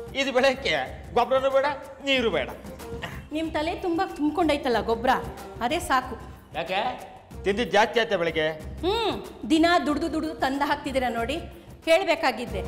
ಇದು ಬೆಳಕ್ಕೆ ಗೊಬ್ಬರನೂ ಬೇಡ ನೀರು ಬೇಡ ನಿಮ್ಮ ತಲೆ ತುಂಬ ತುಂಬ್ಕೊಂಡೈತಲ್ಲ ಗೊಬ್ಬರ ಅದೇ ಸಾಕು ಯಾಕೆ ತಿಂದಿದ್ದು ಜಾಸ್ತಿ ಆಯ್ತಾ ಬೆಳಗ್ಗೆ ಹ್ಞೂ ದಿನ ದುಡ್ದು ದುಡ್ದು ತಂದು ಹಾಕ್ತಿದ್ದೀರಾ ನೋಡಿ ಕೇಳಬೇಕಾಗಿದ್ದೆ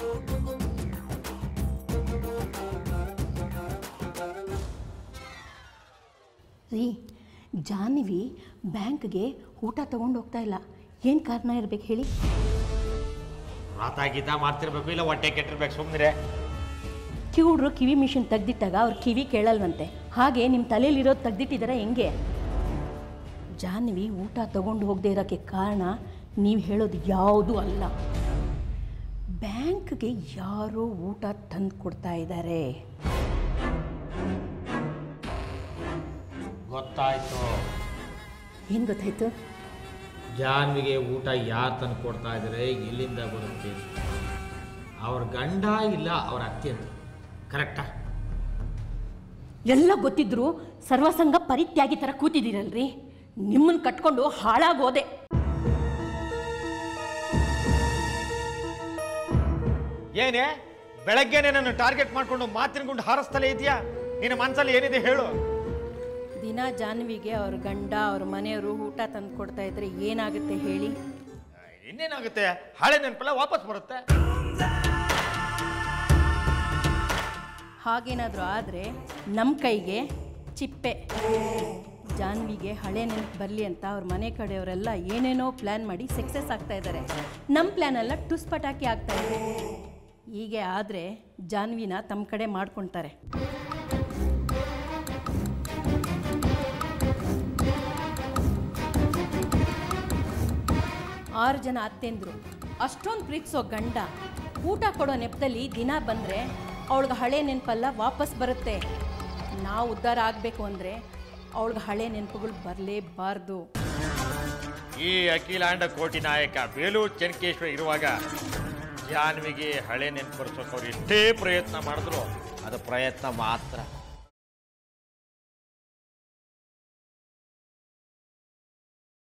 ರೀ ಜಾನ್ವಿ ಬ್ಯಾಂಕ್ಗೆ ಊಟ ತಗೊಂಡು ಹೋಗ್ತಾ ಇಲ್ಲ ಏನು ಕಾರಣ ಇರ್ಬೇಕು ಹೇಳಿ ರಾತ ಗೀತ ಮಾಡ್ತಿರ್ಬೇಕು ಇಲ್ಲ ಹೊಟ್ಟೆ ಕೆಟ್ಟಿರ್ಬೇಕು ಸುಮ್ಮನೆ ಕಿವುಡ್ರು ಕಿವಿ ಮಿಷಿನ್ ತೆಗ್ದಿಟ್ಟಾಗ ಅವ್ರ ಕಿವಿ ಕೇಳಲ್ವಂತೆ ಹಾಗೆ ನಿಮ್ಮ ತಲೆಯಲ್ಲಿರೋದು ತೆಗ್ದಿಟ್ಟಿದ್ದಾರೆ ಹೆಂಗೆ ಜಾನ್ವಿ ಊಟ ತಗೊಂಡು ಹೋಗದೆ ಇರೋಕ್ಕೆ ಕಾರಣ ನೀವು ಹೇಳೋದು ಯಾವುದೂ ಅಲ್ಲ ಬ್ಯಾಂಕ್ಗೆ ಯಾರೋ ಊಟ ತಂದು ಕೊಡ್ತಾ ಇದ್ದಾರೆ ಗೊತ್ತಾಯ್ತು ಏನು ಗೊತ್ತಾಯ್ತು ಜಾನ್ವಿಗೆ ಊಟ ಯಾರು ತಂದು ಕೊಡ್ತಾ ಇದ್ದಾರೆ ಎಲ್ಲಿಂದ ಬರುತ್ತೆ ಅವ್ರ ಗಂಡ ಇಲ್ಲ ಅವ್ರ ಅತ್ತೆ ಅಂತ ಕರೆಕ್ಟಾ ಎಲ್ಲ ಗೊತ್ತಿದ್ರು ಸರ್ವಸಂಗ ಪರಿತ್ಯಾಗಿ ಥರ ಕೂತಿದ್ದೀರಲ್ರಿ ನಿಮ್ಮನ್ನು ಕಟ್ಕೊಂಡು ಹಾಳಾಗೋದೆ ಏನೇ ಬೆಳಗ್ಗೆನೆ ನನ್ನ ಟಾರ್ಗೆಟ್ ಮಾಡ್ಕೊಂಡು ಮಾತಿನ ಗುಂಡು ಹಾರಿಸ್ತಲೇ ಇದೆಯಾ ನಿನ್ನ ಮನಸ್ಸಲ್ಲಿ ಏನಿದೆ ಹೇಳು ದಿನ ಜಾನ್ವಿಗೆ ಅವ್ರ ಗಂಡ ಅವ್ರ ಮನೆಯವರು ಊಟ ತಂದು ಕೊಡ್ತಾ ಇದ್ರೆ ಏನಾಗುತ್ತೆ ಹೇಳಿ ಇನ್ನೇನಾಗುತ್ತೆ ಹಳೆ ನೆನಪೆಲ್ಲ ವಾಪಸ್ ಬರುತ್ತೆ ಹಾಗೇನಾದರೂ ಆದರೆ ನಮ್ಮ ಕೈಗೆ ಚಿಪ್ಪೆ ಜಾನ್ವಿಗೆ ಹಳೆ ನೆನಪು ಬರಲಿ ಅಂತ ಅವ್ರ ಮನೆ ಕಡೆಯವರೆಲ್ಲ ಏನೇನೋ ಪ್ಲ್ಯಾನ್ ಮಾಡಿ ಸಕ್ಸಸ್ ಆಗ್ತಾ ಇದ್ದಾರೆ ನಮ್ಮ ಪ್ಲ್ಯಾನ್ ಎಲ್ಲ ಟುಸ್ ಪಟಾಕಿ ಆಗ್ತಾ ಇದೆ ಹೀಗೆ ಆದರೆ ಜಾನ್ವಿನ ತಮ್ಮ ಕಡೆ ಮಾಡ್ಕೊಳ್ತಾರೆ ಆರು ಜನ ಅತ್ತೆಂದ್ರು ಅಷ್ಟೊಂದು ಪ್ರೀತಿಸೋ ಗಂಡ ಊಟ ಕೊಡೋ ನೆಪದಲ್ಲಿ ದಿನ ಬಂದರೆ ಅವಳಿಗೆ ಹಳೆ ನೆನಪೆಲ್ಲ ವಾಪಸ್ ಬರುತ್ತೆ ನಾವು ಉದ್ಧಾರ ಆಗಬೇಕು ಅಂದರೆ ಅವಳಿಗೆ ಹಳೆ ನೆನಪುಗಳು ಬರಲೇಬಾರ್ದು ಈ ಅಖಿಲಾಂಡ ಕೋಟಿ ನಾಯಕ ಬೇಲೂರು ಚೆನ್ನಕೇಶ್ವರ ಇರುವಾಗ ಜಾನ್ವಿಗೆ ಹಳೆ ನೆನಪು ಬರ್ಸೋಕೆ ಅವ್ರು ಎಷ್ಟೇ ಪ್ರಯತ್ನ ಮಾಡಿದ್ರು ಅದು ಪ್ರಯತ್ನ ಮಾತ್ರ